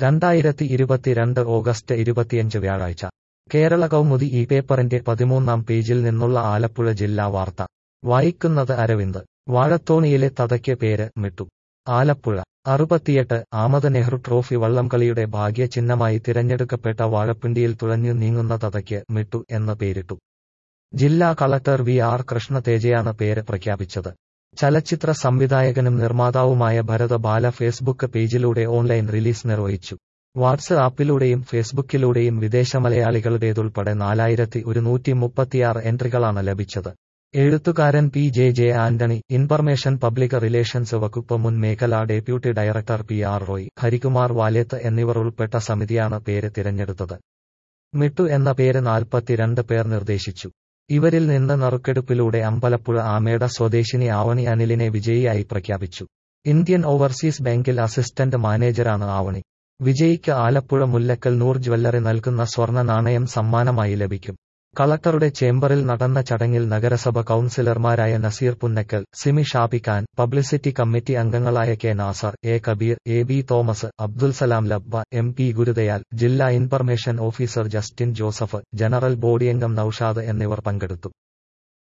രണ്ടായിരത്തി ഇരുപത്തിരണ്ട് ഓഗസ്റ്റ് ഇരുപത്തിയഞ്ച് വ്യാഴാഴ്ച കേരള കൗമുദി ഈ പേപ്പറിന്റെ പതിമൂന്നാം പേജിൽ നിന്നുള്ള ആലപ്പുഴ ജില്ലാ വാർത്ത വായിക്കുന്നത് അരവിന്ദ് വാഴത്തോണിയിലെ തതയ്ക്ക് പേര് മിട്ടു ആലപ്പുഴ അറുപത്തിയെട്ട് ആമത് നെഹ്റു ട്രോഫി വള്ളംകളിയുടെ ഭാഗ്യ ചിഹ്നമായി തിരഞ്ഞെടുക്കപ്പെട്ട വാഴപ്പിണ്ടിയിൽ തുഴഞ്ഞു നീങ്ങുന്ന തതയ്ക്ക് മിട്ടു എന്ന് പേരിട്ടു ജില്ലാ കളക്ടർ വി ആർ കൃഷ്ണ തേജയാണ് പേര് പ്രഖ്യാപിച്ചത് ചലച്ചിത്ര സംവിധായകനും നിർമ്മാതാവുമായ ഭരത ബാല ഫേസ്ബുക്ക് പേജിലൂടെ ഓൺലൈൻ റിലീസ് നിർവഹിച്ചു വാട്സ് ആപ്പിലൂടെയും ഫേസ്ബുക്കിലൂടെയും വിദേശ മലയാളികളുടേതുൾപ്പെടെ നാലായിരത്തി ഒരുന്നൂറ്റി മുപ്പത്തിയാറ് എൻട്രികളാണ് ലഭിച്ചത് എഴുത്തുകാരൻ P J J Antony information public relations വകുപ്പ് മുൻ മേഖലാ deputy director P R Roy Harikumar Valeth എന്നിവർ ഉൾപ്പെട്ട സമിതിയാണ് പേര് തിരഞ്ഞെടുത്തത് മിട്ടു എന്ന പേര് നാൽപ്പത്തിരണ്ട് പേർ നിർദ്ദേശിച്ചു ഇവരിൽ നിന്ന് നറുക്കെടുപ്പിലൂടെ അമ്പലപ്പുഴ ആമേട സ്വദേശിനി ആവണി അനിലിനെ വിജയിയായി പ്രഖ്യാപിച്ചു ഇന്ത്യൻ ഓവർസീസ് ബാങ്കിൽ അസിസ്റ്റന്റ് മാനേജറാണ് ആവണി വിജയിക്ക് ആലപ്പുഴ മുല്ലക്കൽ നൂർ ജ്വല്ലറി നൽകുന്ന സ്വർണ്ണ നാണയം സമ്മാനമായി ലഭിക്കും കളക്ടറുടെ ചേംബറിൽ നടന്ന ചടങ്ങിൽ നഗരസഭ കൌൺസിലർമാരായ നസീർ പുന്നക്കൽ സിമി ഷാബിഖാൻ പബ്ലിസിറ്റി കമ്മിറ്റി അംഗങ്ങളായ K Nasar A Kabeer A B Thomas Abdul Salam Labba M P Gurudayal ജില്ലാ information officer Justin Joseph general body അംഗം നൌഷാദ് എന്നിവർ പങ്കെടുത്തു